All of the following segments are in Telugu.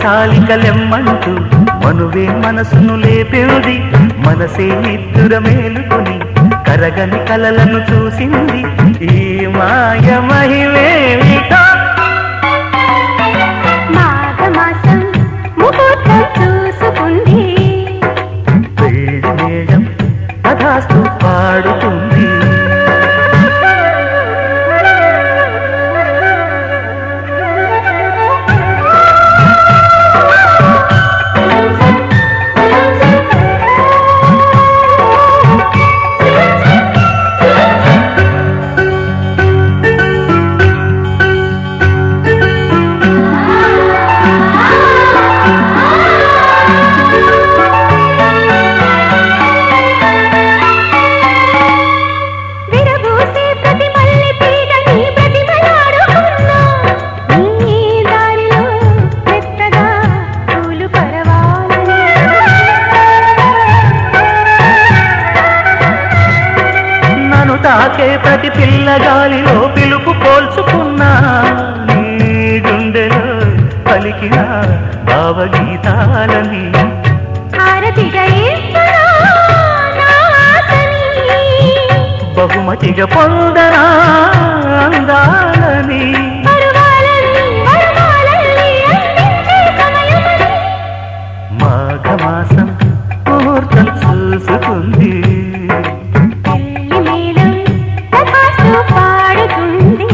చాలికలెమ్మంటూ మనువే మనసును లేపింది మనసే నిద్దుర మేలుకొని కరగని కలలను చూసింది ఈ మాయ మహిమేమిటో మాఘమాసం ముహూర్తం చూసుకుంది వేడి మేడం కథాస్తు పాడుతుంది విరబూసే ప్రతి మల్లె తీగని ప్రతిమలాడుకున్నా. నీ దారిలో మెత్తగా పూలు పరవాలని. నన్ను తాకే ప్రతి పిల్లగాలిలో పిలుపు పోల్చుకున్నా నీ గుండెలో పలికిన భావగీతాలని హారతిగా ఇస్తున్నా నా ఆశని. బహుమతిగా పొందనా అందాలని పరువాలని, వరమాలని అందించే సమయమని. మాఘమాసం ముహూర్తం చూసుకుంది పెళ్లి మేళం తథాస్తు పాడుతుంది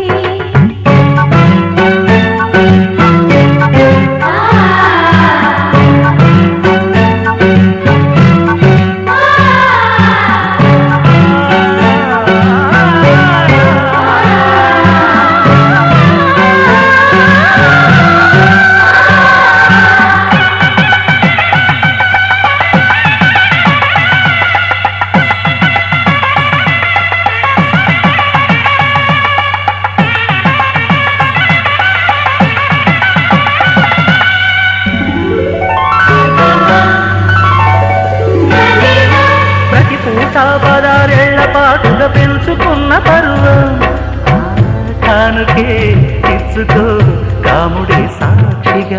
ప్రతి పూట పదారేళ్ల పాటుగా పెంచుకున్న పరువం ఆ కానుకే ఇచ్చుకో కాముడే సాక్షిగా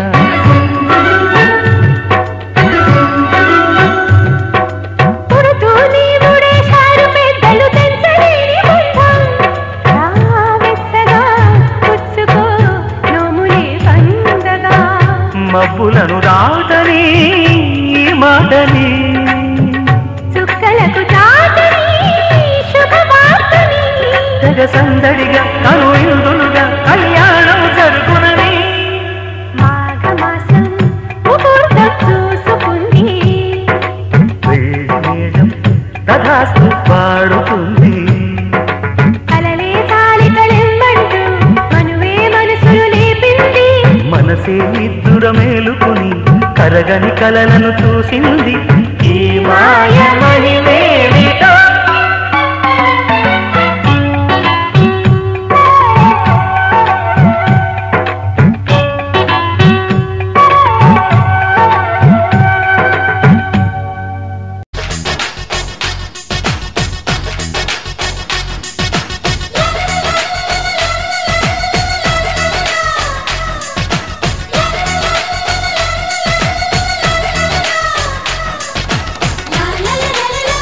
పుడుతూ నీ ముడేశారు పెద్దలు తెంచలేని బంధం. రా వెచ్చగా పుచ్చుకో నోములే పండగా. మబ్బులను దాటని ఈ మాటని చుక్కలకు చాటని శుభవార్తని. తెగ సందడిగా కను ఇందులుగా కళ్యాణం జరుగునని మాఘమాసం ముహూర్తం చూసుకుంది వేడి మేడం కథాస్తు పాడుతుంది కలలే తాలికలెమ్మంటూ మనువే మనసులు లేపింది మనసే నిద్దుర మేలుకుని కరగని కలలను చూసింది ఈ మాయ మహిమేమిటో La la la la la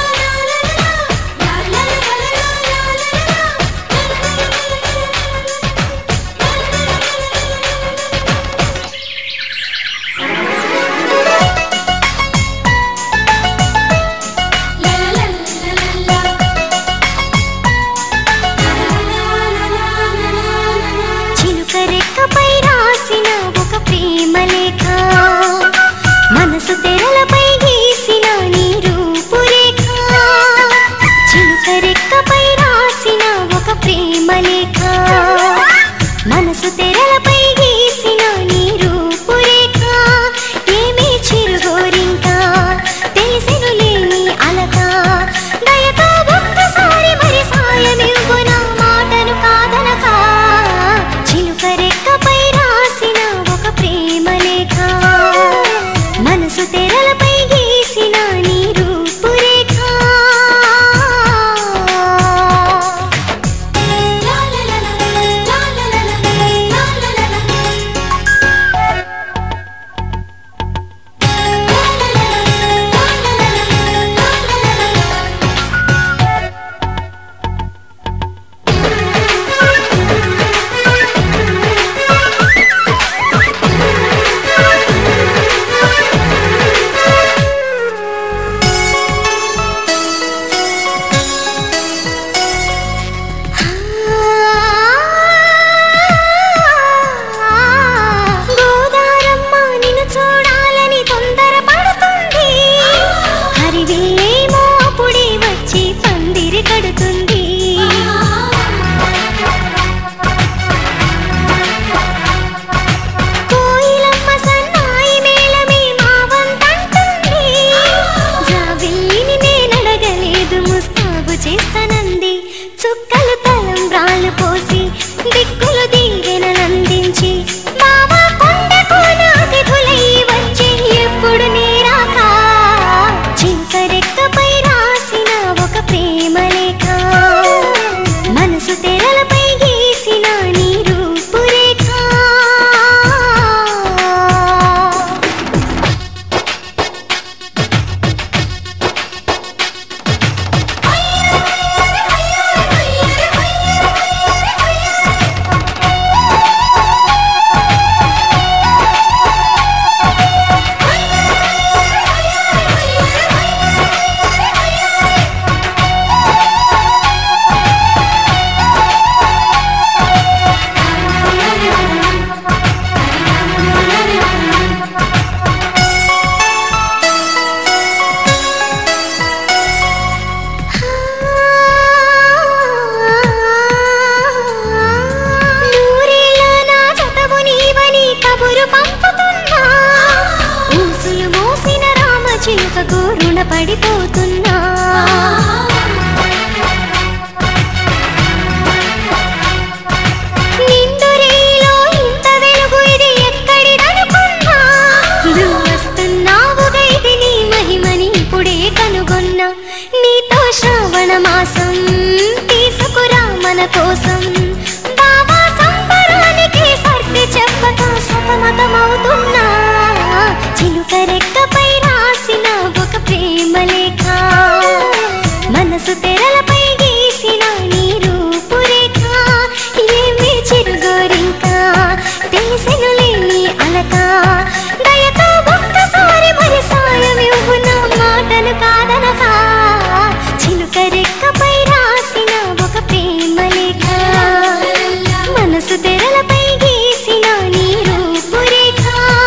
చేసెనులే నీ అలక దయతో ఒక్కసారి మరి సాయం ఇవ్వు నా మాటను కాదనక చిలుక రెక్కపై రాసిన ఒక ప్రేమ లేఖ మనసు తెరలపై గీసిన నీ రూపురేఖ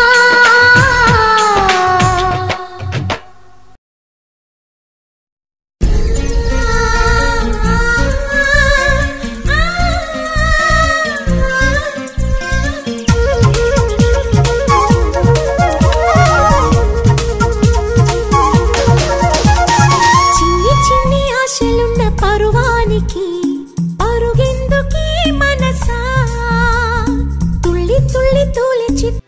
చిన్ని చిన్ని ఆశలున్న పరువానికి పరుగెందుకీ మనసా తుళ్ళి తుళ్ళి తూలి చిట్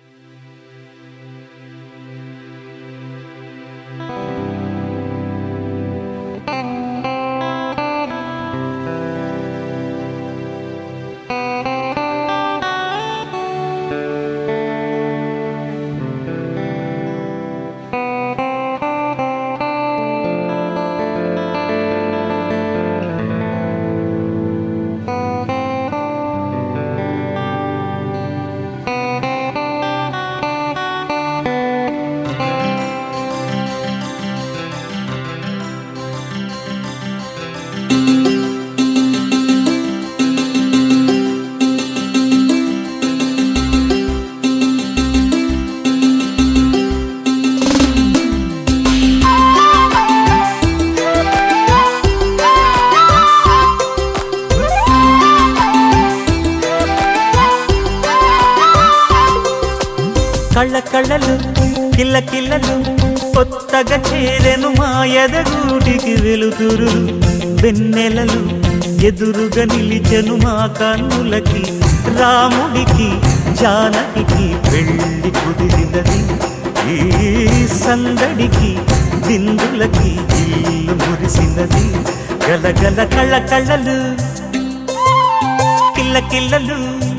కళ్ళ కళ్ళలు కిల్ల కిల్లలు కొత్తగా చేరెను మా ఎదగూటికి వెలుతురు వెన్నెలలు ఎదురుగా నిలిచెను మా కన్నులకి రాముడికి జానకి పెళ్లి కుదిరినది ఈ సందడికి బిందులకి ఇల్లు మురిసినది గలగల కళ్ళ కళ్ళలు కిల్ల కిల్లలు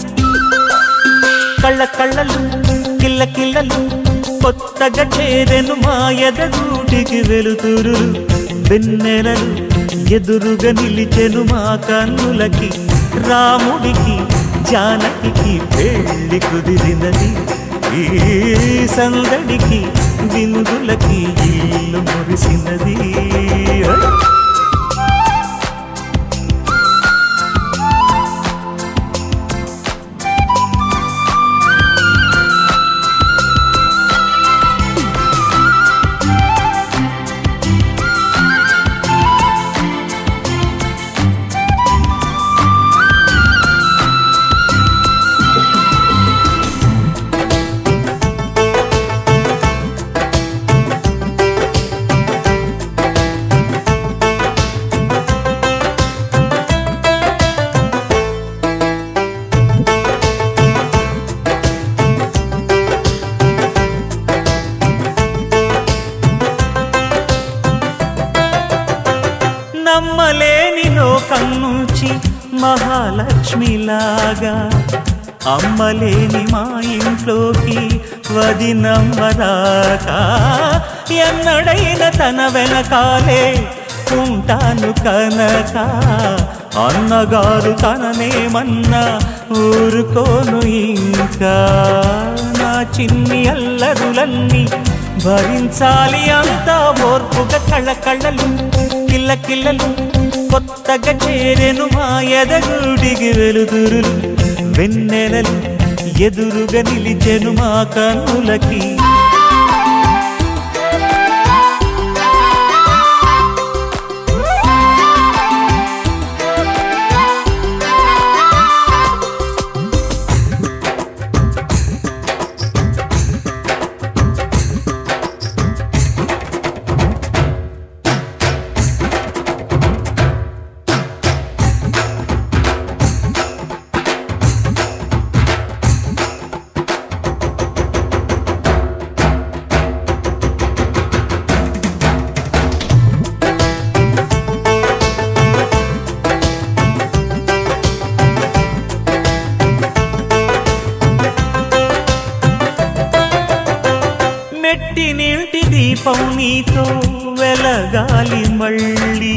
కళ్ళ కళ్ళలు కిల్ల కిల్లలు కొత్తగా చేరెను మా ఎదగూటికి వెలుతురు వెన్నెలలు ఎదురుగా నిలిచెను మా కన్నులకి రాముడికి జానకి పెళ్లి కుదిరినది ఈ సందడికి బిందులకి ఇల్లు మురిసినది నమ్మలేని లోకం నుంచి మహాలక్ష్మిలాగా అమ్మలేని మా ఇంట్లోకి వది నమ్మరాక ఎన్నడైన తన వెనకాలే ఉంటాను కనక అన్నగారు తననేమన్నా ఊరుకోను ఇంకా నా చిన్ని అల్లరులన్నీ భరించాలి అంతా ఓర్పుగా కళ్ళ కళ్ళలు కిల్ల కిల్లలు కొత్తగా చేరెను మా ఎదగుడికి వెలుతురులు వెన్నెలలు ఎదురుగా నిలిచెను మా కన్నులకి మెట్టి నీటి దీపం నీతో వెలగాలి మళ్ళీ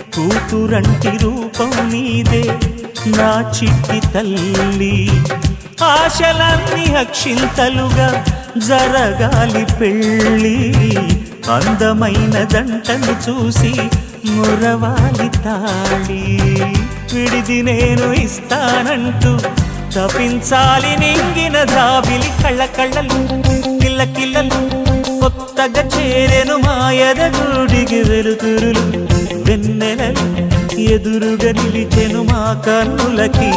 కూతురంటి రూపం నీదే నా చిట్టి తల్లి ఆశలన్నీ అక్షింతలుగా జరగాలి పెళ్ళి అందమైన జంటను చూసి మురవాలి తాళి విడిది నేను ఇస్తానంటూ తపించాలి నింగిన జాబిలి కళ్ళ కళ్ళలు కిల్ల కిల్లలు కొత్తగా చేరెను మాయద గుడికి వెలుతురులు వెన్నెలలు ఎదురుగా నిలిచెను మా కన్నులకి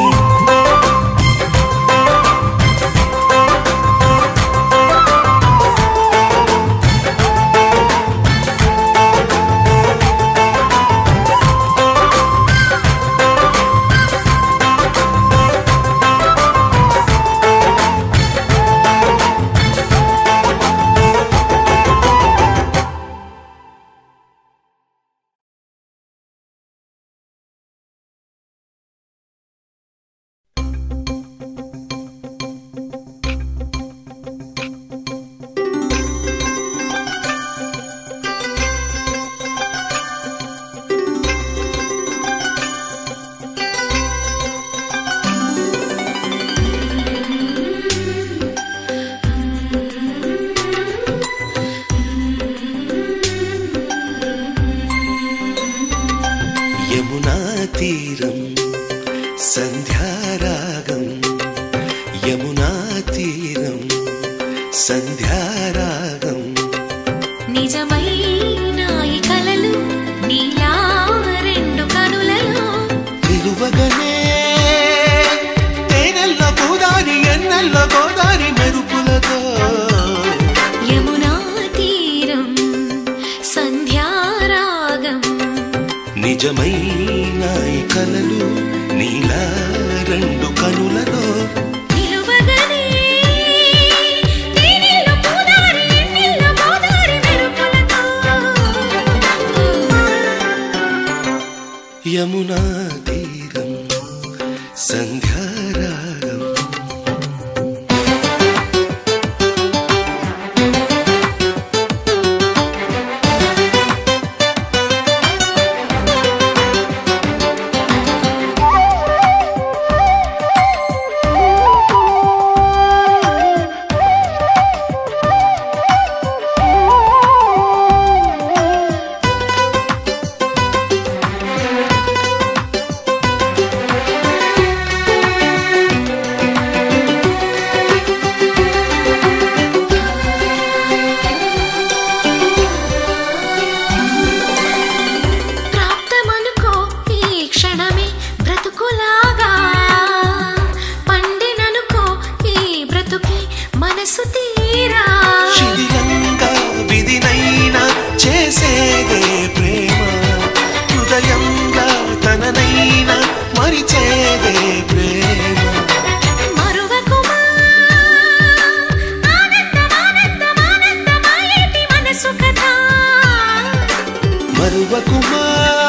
యమునా తీరం సంధ్యారాగం యమునా తీరం సంధ్యారాగం నిజమైన ఈ కలలు నీలా రెండు కనులలో నిలువగనే తేనెల్ల గోదారి ఎన్నెల్ల గోదారి మెరుపులతో యమునా తీరం సంధ్యారాగం నిజమైన ఈ కలలు నీలా రెండు కనులలో నిలువగనే తేనెల్లో పూదారి ఎన్నెల్లో గోదారి మెరుపులతో యమునా తీరం సంధ్యారాగం ప్రాప్తమనుకో ఈ క్షణమే బ్రతుకులాగా పండిననుకో ఈ బ్రతుకే మనసు తీరా శిథిలంగా విధినైనా చేసేదే ప్రేమ హృదయంగా తననైనా మరిచేదే ప్రేమ మరువకుమా ఆనందమానందమానందమాయేటి మనసు కథ మరువకుమా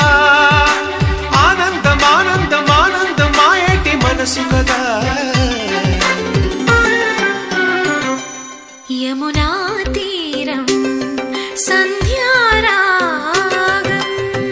ఆనందం ఆనందం ఆనందం మాయేటి మనసు కదా యమునా తీరం సంధ్యారాగం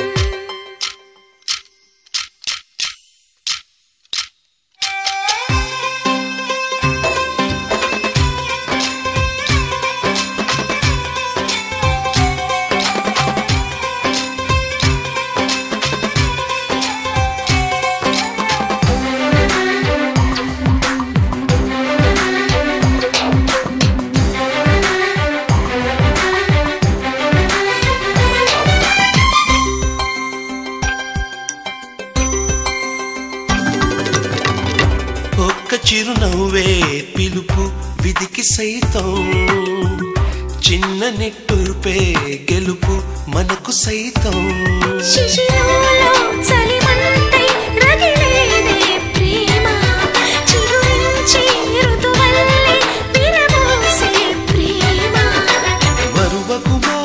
ఒక్క చిరునవ్వే పిలుపు విధికి సైతం చిన్న నిట్టూర్పే గెలుపు మనకు సైతం శిశిరంలో చలిమంటై రగిలేదే ప్రేమ చిగురించి ఋతువల్లే విరబోసే ప్రేమ మరువకుమా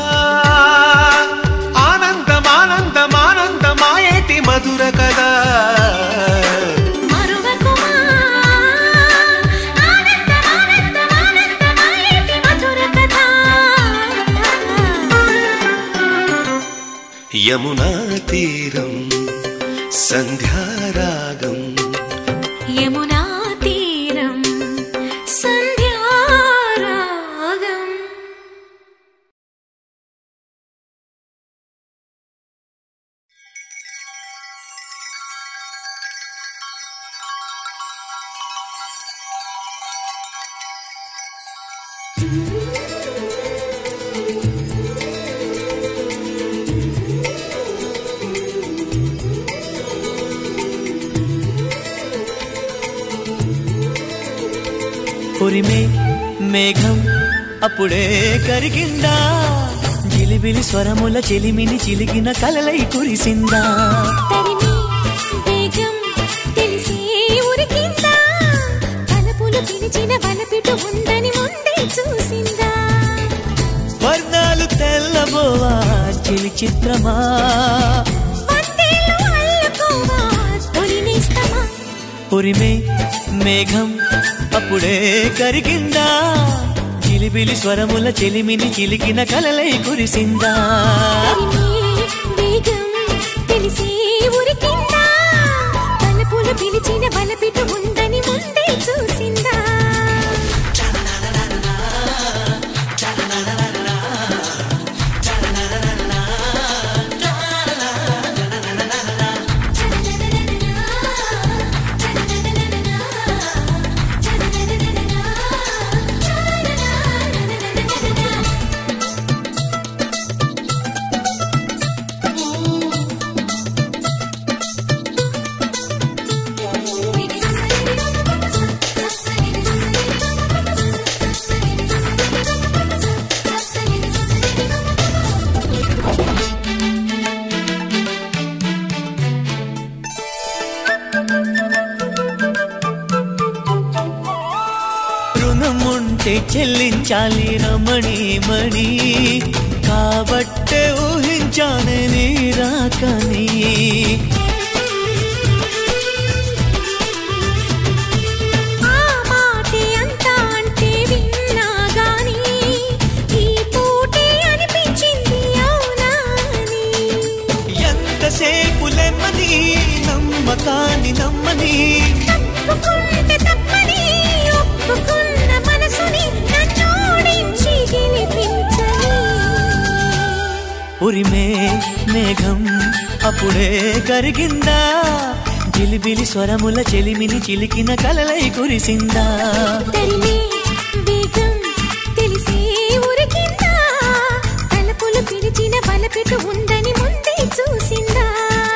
ఆనందం ఆనందం ఆనందమాయేటి మధుర కదా మరువకుమా ఆనందమానందమానందమాయేటి మధుర కథ యమునా తీరం సంధ్యారాగం యమునా తీరం ఉరిమే మేఘం అప్పుడే కరిగిందా జిలిబిలి స్వరముల చెలిమిని చిలికిన కలలై కురిసిందా తరిమి వేగం తెలిసే ఉరికిందా తలపులు పిలిచిన వలపిటు ఉందని ముందే చూసిందా వర్ణాలు తెల్లబోవా చిలి చిత్రమా వందేళ్ళు అల్లుకోవా తొలినేస్తమా ఉరిమే మేఘం అప్పుడే కరిగిందా జిలిబిలి స్వరముల చెలిమిని చిలికిన కలలై కురిసిందా తరిమి వేగం తెలిసే ఉరికిందా తలపులు పిలిచిన వలపిటు ఉందని ముందే చూసిందా రుణముంటే చెల్లించాలి రమణి మణి కాబట్టే ఊహించానే నీ రాకని ఆ మాటే అంతా అంటే విన్నా గాని ఈ పూటే అనిపించింది అవునా అని ఎంతసేపు లెమ్మని నమ్మకాన్ని నమ్మని తప్పుకుంటే తప్పని ఒప్పుకున్న మనసుని నన్నోడించి గెలిపించని ఉరిమే మేఘం అప్పుడే కరిగిందా జిలిబిలి స్వరముల చెలిమిని చిలికిన కలలై కురిసిందా తరిమే వేగం తెలిసే ఉరికిందా తలపులు పిలిచిన బలపెట్టు ఉందని ముందే చూసిందా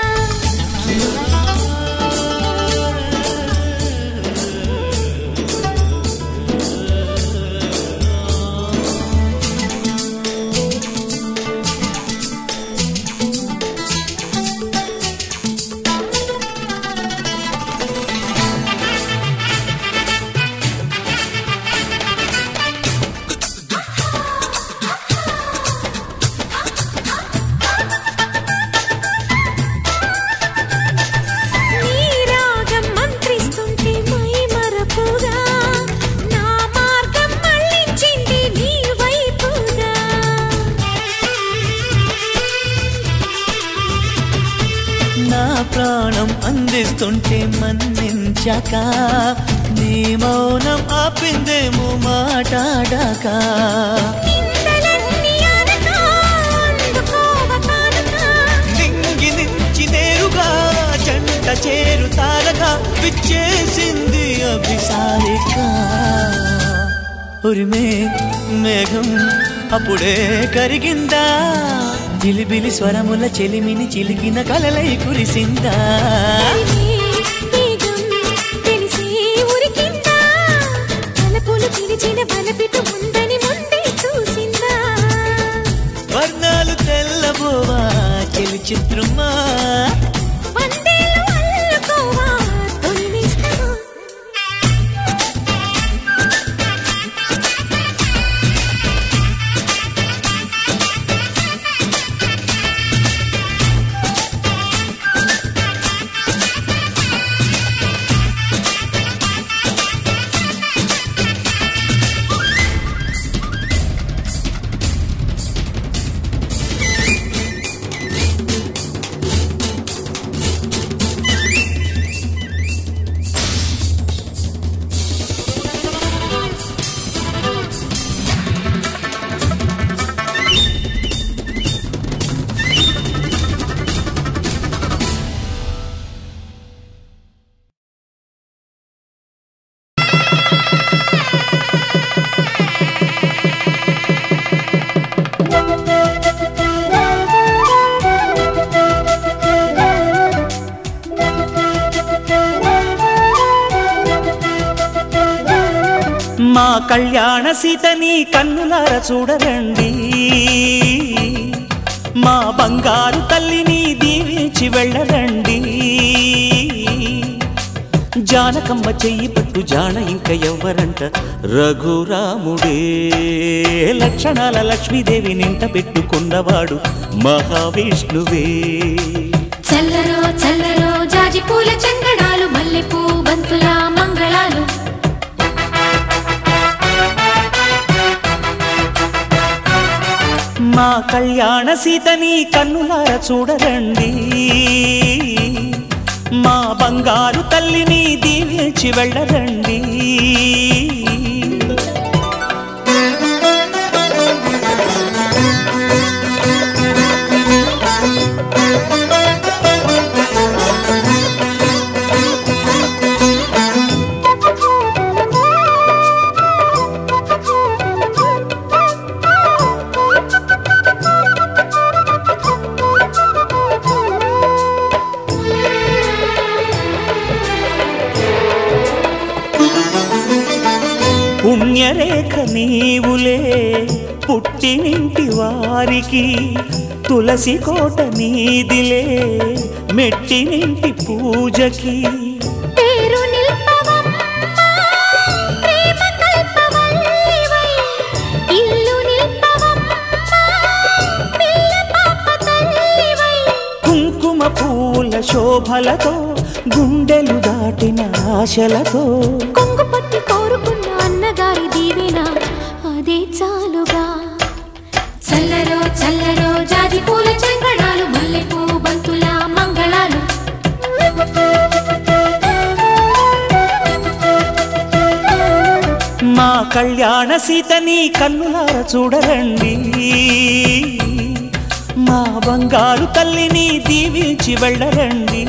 నీ రాగం మంత్రిస్తుంటే మై మరపుగా నా మార్గం మళ్ళించింది నీ వైపుగా నా ప్రాణం అందిస్తుంటే మన్నించాక నీ మౌనం ఆపిందేమో మాటాడాక నిందలన్నీ అనక అందుకోవ కానుక నింగి నుంచి నేరుగా జంట చేరుతారగా విచ్చేసింది అభిసారిక ఉరిమే మేఘం అప్పుడే కరిగిందా జిలిబిలి స్వరముల చెలిమిని చిలికిన కలలై కురిసిందా వేగం తెలిసే ఉరికిందా తలపులు పిలిచిన బలపిటు ఉందని ముందే చూసిందా వర్ణాలు తెల్లబోవా చెలి చిత్రమా వందేళ్ళు అల్లుకోవా తొలినిస్తావా మా కళ్యాణ సీతని కన్నులార చూడరండి మా బంగారు తల్లిని దీవించి వెళ్ళరండి జానకమ్మ చెయ్యి పట్టు జాన ఇంక ఎవ్వరంట రఘురాముడే లక్షణాల లక్ష్మీదేవి నింట పెట్టుకున్నవాడు మహావిష్ణువే చల్లరో చల్లరో జాజి పూల చందనాలు మల్లెపూ బంతుల మంగళాలు మా కళ్యాణ సీతని కన్నులార చూడరండి మా బంగారు తల్లిని దీవించి వెళ్ళరండి పుణ్యరేఖ నీవులే పుట్టినింటి వారికి తులసి కోట నీదిలే మెట్టినింటి పూజకి పేరు నిల్పవమ్మా, ప్రేమ కల్పవల్లివై. ఇల్లు నిల్పవమ్మా, పిల్ల పాప తల్లివై. కుంకుమ పూల శోభలతో గుండెలు దాటిన ఆశలతో కొంగు పట్టి కోరుకున్న అన్నగారి దీవెన అదే చాలుగా చల్లరో చల్లరో జాజి పూల చంగడాలు మల్లెపూ బంతుల మంగళాలు మా కళ్యాణ సీతని కన్నులార చూడరండి మా బంగారు తల్లిని దీవించి వెళ్ళరండి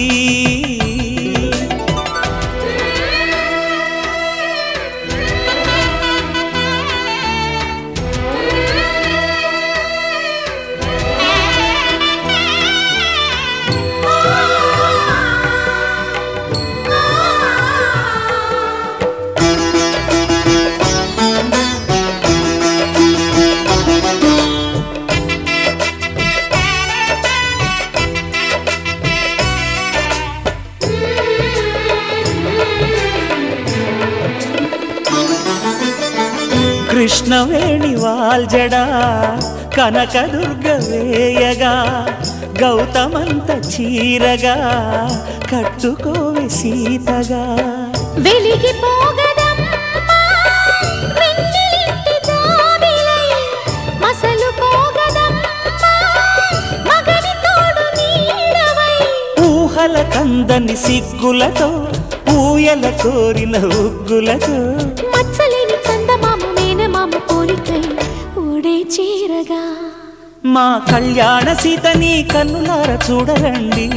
కృష్ణవేణి వాల్జడా కనకదుర్గ వేయగా గౌతమంత చీరగా కట్టుకోవి సీతగా వెలిగిపోగదమ్మా, వెన్నెలింటి జాబిలై. మసలుకోగదమ్మా, మగని తోడు నీడవై. ఊహల కందని సిగ్గులతో ఊయల కోరిన ఉగ్గులతో మచ్చలేని చందమామ మేనమామ పోలికై ఊడే చీరగా మా కళ్యాణ సీతని కన్నులార చూడరండి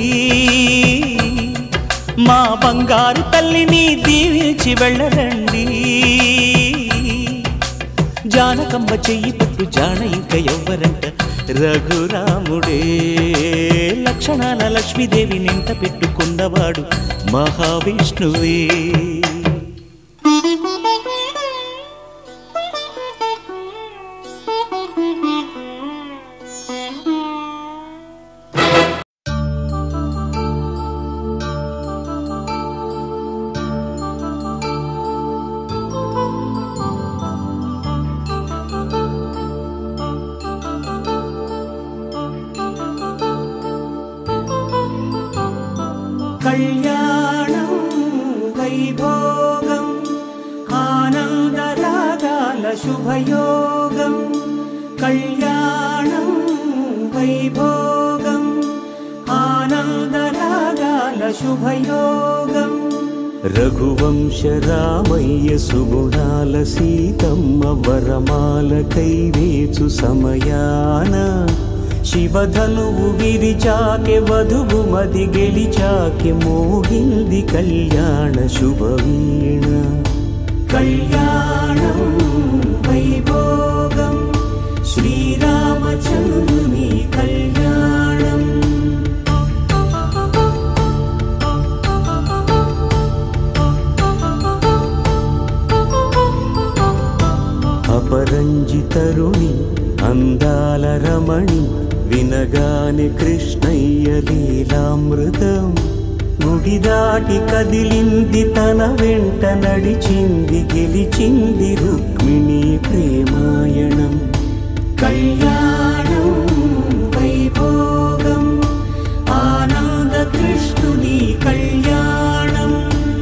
మా బంగారు తల్లిని దీవించి వెళ్ళరండి జానకమ్మ చెయ్యి పట్టు జాన ఇంక ఎవ్వరంట రఘురాముడే లక్షణాల లక్ష్మీదేవి నింట పెట్టుకున్నవాడు మహావిష్ణువే కళ్యాణం వైభోగం ఆనందరాగాల శుభయోగం కళ్యాణం వైభోగం ఆనందరాగాల శుభయోగం రఘువంశ రామయ్య సుగుణాల సీతమ్మ వరమాల కైవేచు సమయాన శివధనువు విరిచాకె వధువు మది గెలిచాకె మోగింది కళ్యాణ శుభవీణ కళ్యాణం వైభోగం శ్రీరామచంద్రుని కళ్యాణం అపరంజితరుణి అందాల రమణి వినగానే కృష్ణయ్య లీలామృతం గుడి దాటి కదిలింది తన వెంట నడిచింది గెలిచింది రుక్మిణి ప్రేమాయణం కళ్యాణం వైభోగం ఆనంద కృష్ణుని కళ్యాణం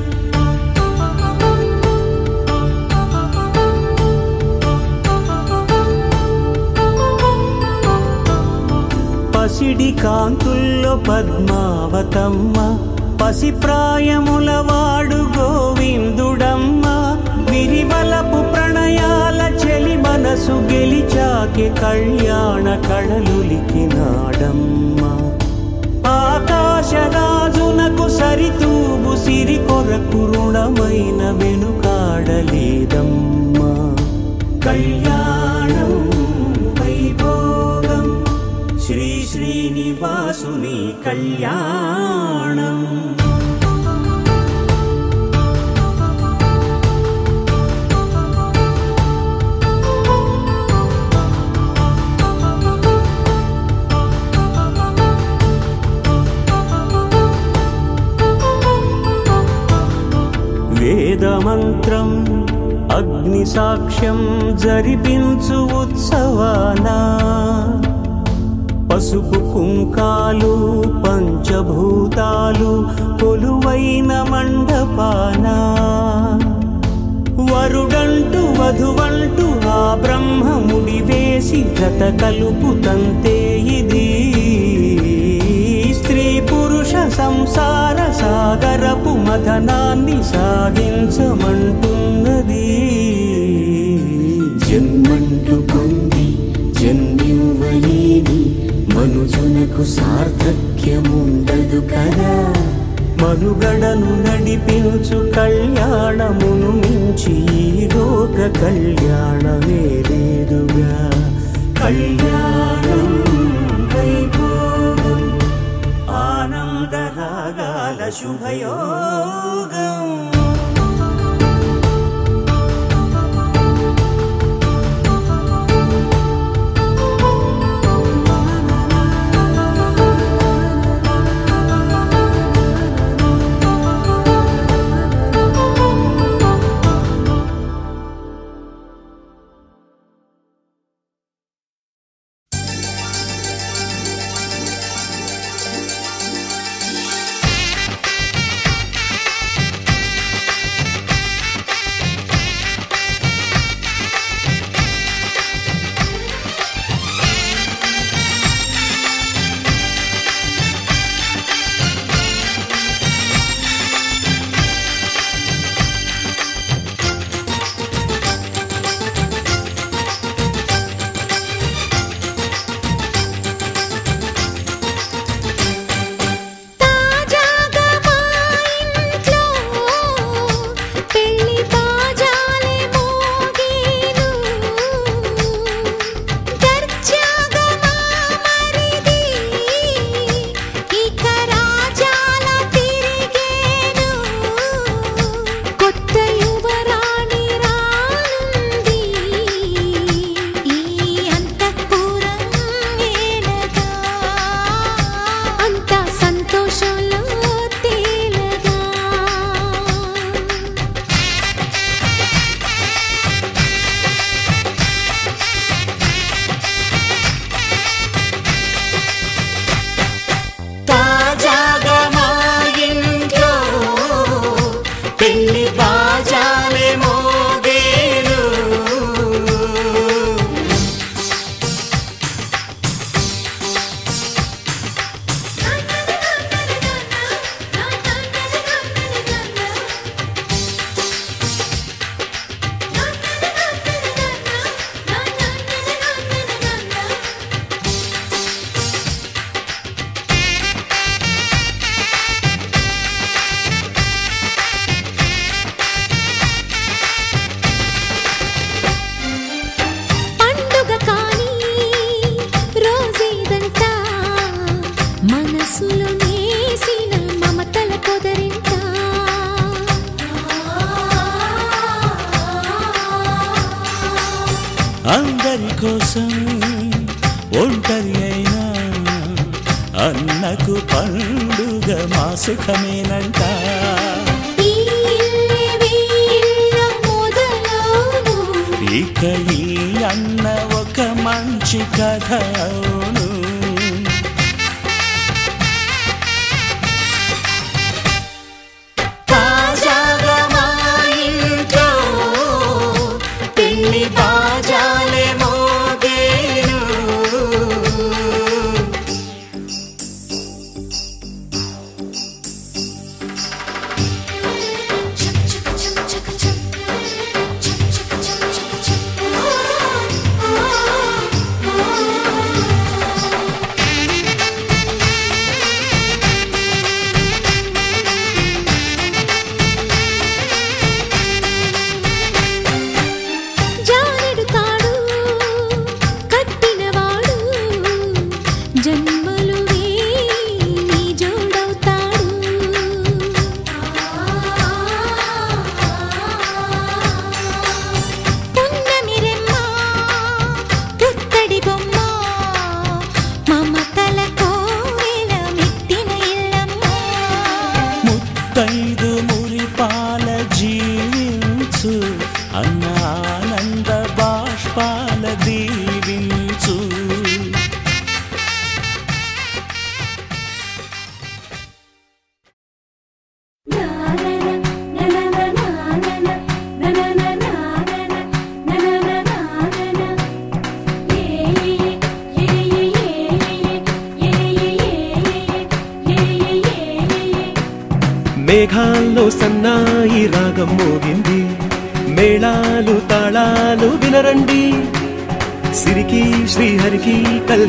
పసిడి కాంతుల్లో పద్మావతమ్మ పసి ప్రాయముల వాడు గోవిందుడమ్మ విరివలపు ప్రణయాల చెలి మనసు గెలిచాకే కళ్యాణ కళలులికినాడమ్మ ఆకాశరాజునకు సరితూగు సిరి కొరకు రుణమైన వెనుకాడలేదమ్మా కళ్యాణం వైభోగం శ్రీ శ్రీనివాసుని కళ్యాణం వేదమంత్రం అగ్ని సాక్ష్యం జరిపించు ఉత్సవానా పసుపు కుంకాలు పంచభూతాలు కొలువైన మండపానా వరుడంటూ వధువంటూ ఆ బ్రహ్మముడి వేసి జత కలుపుతంతే ఇది స్త్రీ పురుష సంసార సాగరపు మథనాన్ని సాగించమంటున్నది జన్మంటూ పొంది జన్మివ్వలేని మనుజునకు సార్థక్యముండదు కదా మనుగడను నడిపించు కళ్యాణమును మించి ఈ లోక కళ్యాణమే లేదుగా కళ్యాణం వైభోగం ఆనందరాగాల శుభయోగం ఆ అందరి కోసం ఒంటరి అయినా అన్నకు పండుగ మా సుఖమేనంట ఈ ఇల్లే వీళ్ళ మొదలవును ఇక ఈ అన్న ఒక మంచి కథ అవును తాజాగా మా ఇంట్లో పెళ్లి బాజాలే మోగేను జానెడు తాడు కట్టినవాడు జన్మలు వేయి జోడవుతాడు పున్నమి రెమ్మ పుత్తడి బొమ్మ మమతల కోవెల మెట్టిన ఇల్లమ్మ ముత్తైదు మురిపాల జీవించు అన్న ఆనంద బాష్పాల దీవించు మేఘాల్లో సన్నాయి రాగం మోగింది మేళాలు తాళాలు వినరండి సిరికి శ్రీహరికి కల్